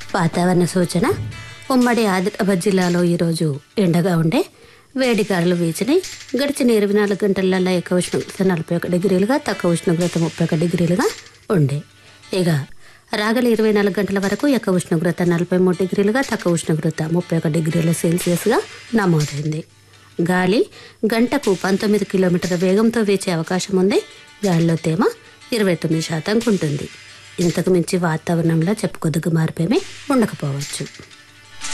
వాతావరణ సూచన ఉమ్మడి ఆదిలాబాద్ జిల్లాలో ఈరోజు ఎండగా ఉండే వేడి గాలులు వీచినాయి గడిచిన ఇరవై నాలుగు గంటలలో ఎక్కువ ఉష్ణోగ్రత నలభై ఒక డిగ్రీలుగా తక్కువ ఉష్ణోగ్రత ముప్పై ఒక డిగ్రీలుగా ఉండే ఇక రాగల ఇరవై నాలుగు గంటల వరకు ఎక్కువ ఉష్ణోగ్రత నలభై మూడు డిగ్రీలుగా తక్కువ ఉష్ణోగ్రత ముప్పై ఒక డిగ్రీల సెల్సియస్గా నమోదైంది గాలి గంటకు పంతొమ్మిది కిలోమీటర్ల వేగంతో వీచే అవకాశం ఉంది గాలిలో తేమ ఇరవై తొమ్మిది శాతంగా ఉంటుంది ఇంతకు మించి వాతావరణంలో చెప్పుకొద్దుకు మార్పేమీ ఉండకపోవచ్చు